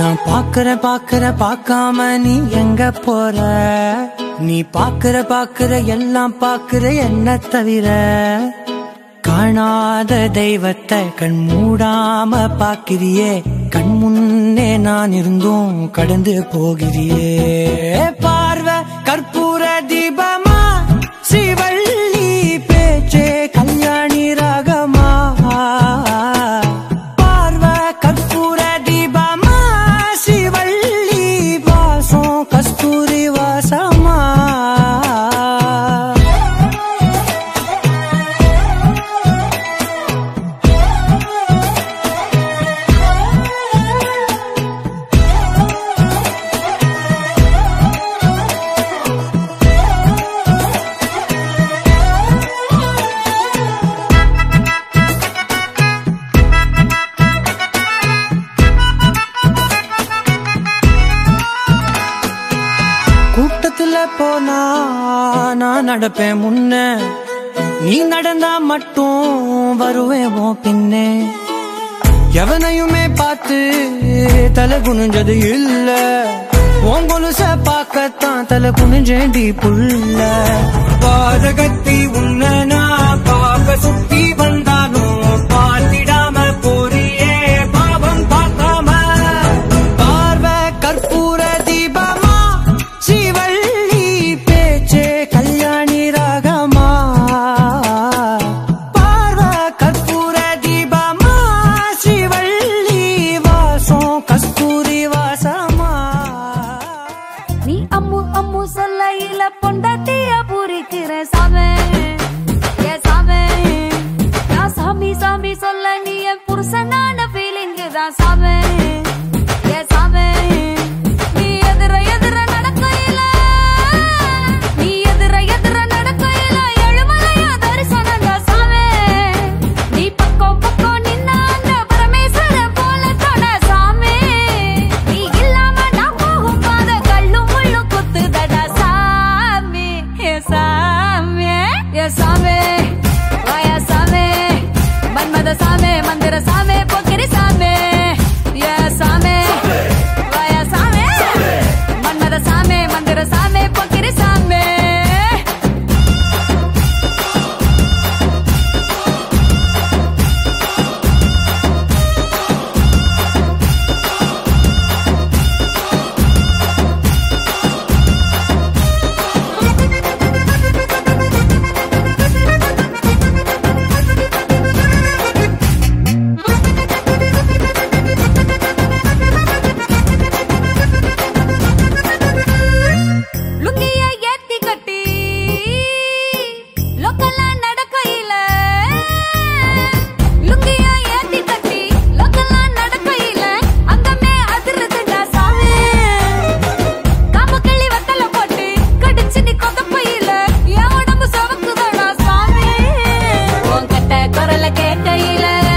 நான் பாக்குற பாக்குற பார்க்காம நீ எங்க போற நீ பாக்குற பாக்குற எல்லாம் பாக்குற என்ன தவிர காணாத தெய்வத்தை கண் மூடாம பாக்கிறியே கண் முன்னே நான் இருந்தும் கடந்து போகிறியே பார்வை கற்பூர தீபமா ஸ்ரீவள்ளி பேச்சே கல்யாணி ராகமா பார்வை கற்பூர தீபமா ஸ்ரீவள்ளி வாசம் கஸ்தூரி வாசமா கூட்டத்துல போனா நான் நடப்பேன் முன்ன நீ நடந்தா மட்டும் வருவேன் உன் பின்னே எவனையுமே பார்த்து தலை குனிஞ்சது இல்ல உன் கொலுச பார்க்கத்தான் தலை குனிஞ்சேண்டி புள்ள பாதகத்தி உன்ன நான் பார்க்க சுத்தி வந்தாலும் பார்த்திடாம போறியே பாவம் பார்க்காம பார்வை கற்பூர தீபமா ஸ்ரீவள்ளி பேச்சே கல்யாணி ராகமா பார்வை கற்பூர தீபமா ஸ்ரீவள்ளி வாசம் கஸ்தூரி வாசமா நீ அம்மு அம்மு சொல்லையில பொண்டாட்டிய பூரிக்கிற சாமே ஏ சாமே நான் சாமி சாமி சொல்ல நீ என் புருஷனான ஃபீலிங் தான் சாமே ஏ சாமே நீ எதிர எதிர நடக்கையில நீ எதிர எதிர நடக்கையில எழுமலையா தரிசனம் தான் சாமே நீ பக்கம் பக்கம் நின்னா அந்த பரமேஸ்வர போல தொட சாமே நீ இல்லாம நான் போகும் பாத கல்லும் முள்ளும் குத்துதடா சாமி ஏ சாமி ஏ சாமி வாயா சாமி மன்மத சாமி மந்திர சாமி பொக்கிரி சாமி ஏ சாமி வாயா சாமி மன்மத சாமி மந்திர சாமி பொக்கிரி சாமி லுங்கிய ஏத்தி கட்டி லோக்கல்ல நடக்கையில லுங்கிய ஏத்தி கட்டி லோக்கல்ல நடக்கையில அங்கமே அதிர்றதுடா சாமி காம கிள்ளி வத்தல போட்டு கடிச்சு நீ கொதப்பையில என் உடம்பு சவக்குதடா சாமி உன் கட்ட குரல கேட்கையில